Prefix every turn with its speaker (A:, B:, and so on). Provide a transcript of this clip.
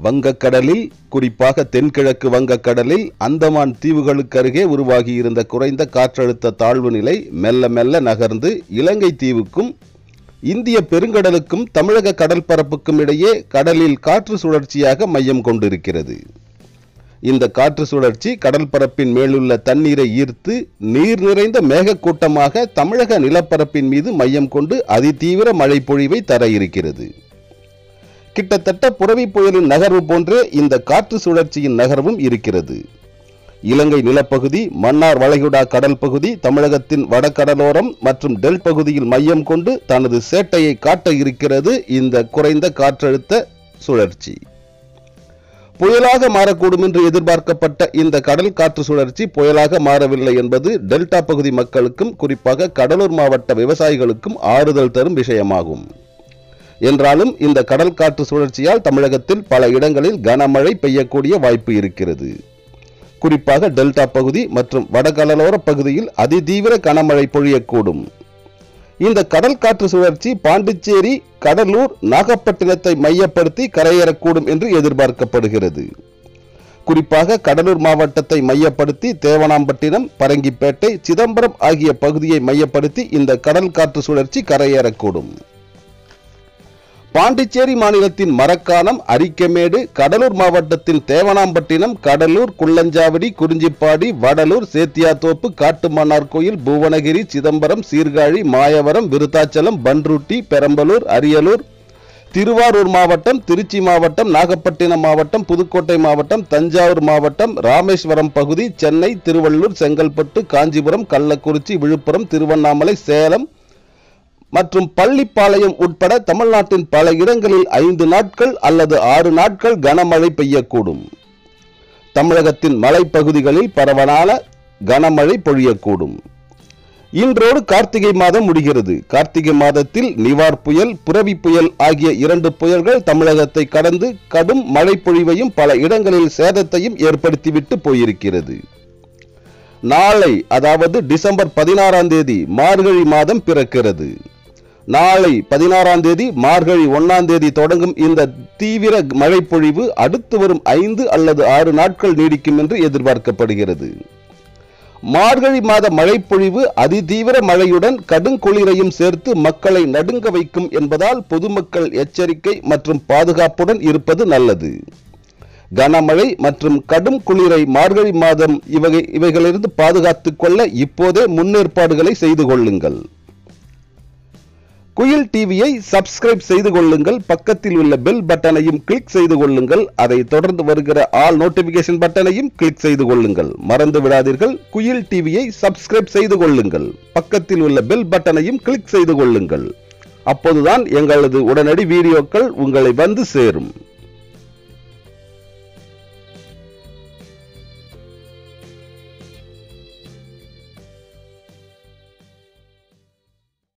A: வங்கக்கடலில் குறிப்பாக தென்கிழக்கு வங்கக்கடலில் அந்தமான் தீவுகளுக்கு அருகே உருவாகியிருந்த குறைந்த காற்றழுத்த தாழ்வு நிலை மெல்ல மெல்ல நகர்ந்து இலங்கை தீவுக்கும் இந்திய பெருங்கடலுக்கும் தமிழக கடல் பரப்புக்கும் இடையே கடலில் காற்று சுழற்சியாக மையம் கொண்டிருக்கிறது இந்த காற்று சுழற்சி கடல் பரப்பின் மேலுள்ள தண்ணீரை ஈர்த்து நீர் நிறைந்த மேகக்கூட்டமாக தமிழக நிலப்பரப்பின் மீது மையம் கொண்டு அதிதீவிர மழை பொழிவை தர இருக்கிறது கிட்டத்தட்ட புரவி புயலின் நகர்வு போன்றே இந்த காற்று சுழற்சியின் நகர்வும் இருக்கிறது இலங்கை நிலப்பகுதி மன்னார் வளைகுடா கடல் பகுதி தமிழகத்தின் வடகடலோரம் மற்றும் டெல் பகுதியில் மையம் கொண்டு தனது சேட்டையை காட்ட இருக்கிறது இந்த குறைந்த காற்றழுத்த சுழற்சி புயலாக மாறக்கூடும் என்று எதிர்பார்க்கப்பட்ட இந்த கடல் காற்று சுழற்சி புயலாக மாறவில்லை என்பது டெல்டா பகுதி மக்களுக்கும் குறிப்பாக கடலூர் மாவட்ட விவசாயிகளுக்கும் ஆறுதல் தரும் விஷயமாகும் என்றாலும் இந்த கடல் காற்று சுழற்சியால் தமிழகத்தில் பல இடங்களில் கனமழை பெய்யக்கூடிய வாய்ப்பு இருக்கிறது குறிப்பாக டெல்டா பகுதி மற்றும் வடகடலோர பகுதியில் அதிதீவிர கனமழை பொழியக்கூடும் இந்த கடல் காற்று சுழற்சி பாண்டிச்சேரி கடலூர் நாகப்பட்டினத்தை மையப்படுத்தி கரையேறக்கூடும் என்று எதிர்பார்க்கப்படுகிறது குறிப்பாக கடலூர் மாவட்டத்தை மையப்படுத்தி தேவனாம்பட்டினம் பரங்கிப்பேட்டை சிதம்பரம் ஆகிய பகுதியை மையப்படுத்தி இந்த கடல் காற்று சுழற்சி கரையேறக்கூடும் பாண்டிச்சேரி மாநிலத்தின் மரக்காணம் அரிக்கமேடு கடலூர் மாவட்டத்தின் தேவனாம்பட்டினம் கடலூர் குள்ளஞ்சாவடி குறிஞ்சிப்பாடி வடலூர் சேத்தியாத்தோப்பு காட்டுமன்னார் கோயில் புவனகிரி சிதம்பரம் சீர்காழி மாயவரம் விருத்தாச்சலம் பன்ருட்டி பெரம்பலூர் அரியலூர் திருவாரூர் மாவட்டம் திருச்சி மாவட்டம் நாகப்பட்டினம் மாவட்டம் புதுக்கோட்டை மாவட்டம் தஞ்சாவூர் மாவட்டம் ராமேஸ்வரம் பகுதி சென்னை திருவள்ளூர் செங்கல்பட்டு காஞ்சிபுரம் கள்ளக்குறிச்சி விழுப்புரம் திருவண்ணாமலை சேலம் மற்றும் பள்ளிப்பாளையம் உட்பட தமிழ்நாட்டின் பல இடங்களில் ஐந்து நாட்கள் அல்லது ஆறு நாட்கள் கனமழை பெய்யக்கூடும் தமிழகத்தின் மலைப்பகுதிகளில் பரவலான கனமழை பொழியக்கூடும் இன்றோடு கார்த்திகை மாதம் முடிகிறது கார்த்திகை மாதத்தில் நிவார் புயல் புரவி புயல் ஆகிய இரண்டு புயல்கள் தமிழகத்தை கடந்து கடும் மழை பொழிவையும் பல இடங்களில் சேதத்தையும் ஏற்படுத்திவிட்டு போயிருக்கிறது நாளை அதாவது டிசம்பர் பதினாறாம் தேதி மார்கழி மாதம் பிறக்கிறது நாளை பதினாறாம் தேதி மார்கழி ஒன்னாம் தேதி தொடங்கும் இந்த தீவிர மழைப்பொழிவு அடுத்து வரும் ஐந்து அல்லது ஆறு நாட்கள் நீடிக்கும் என்று எதிர்பார்க்கப்படுகிறது மார்கழி மாத மழைப்பொழிவு அதிதீவிர மழையுடன் கடுங்குளிரையும் சேர்த்து மக்களை நடுங்க வைக்கும் என்பதால் பொதுமக்கள் எச்சரிக்கை மற்றும் பாதுகாப்புடன் இருப்பது நல்லது கனமழை மற்றும் கடும் குளிரை மார்கழி மாதம் இவகை இவைகளிலிருந்து பாதுகாத்துக் கொள்ள இப்போதே முன்னேற்பாடுகளை செய்து கொள்ளுங்கள் குயில் டிவியை சப்ஸ்கிரைப் செய்து கொள்ளுங்கள் பக்கத்தில் உள்ள பெல் பட்டனையும் கிளிக் செய்து கொள்ளுங்கள் அதை தொடர்ந்து வருகிற ஆல் நோட்டிபிகேஷன் பட்டனையும் கிளிக் செய்து கொள்ளுங்கள் மறந்து விடாதீர்கள் குயில் டிவியை சப்ஸ்கிரைப் செய்து கொள்ளுங்கள் பக்கத்தில் உள்ள பெல் பட்டனையும் கிளிக் செய்து கொள்ளுங்கள் அப்போதுதான் எங்களது உடனடி வீடியோக்கள் உங்களை வந்து சேரும்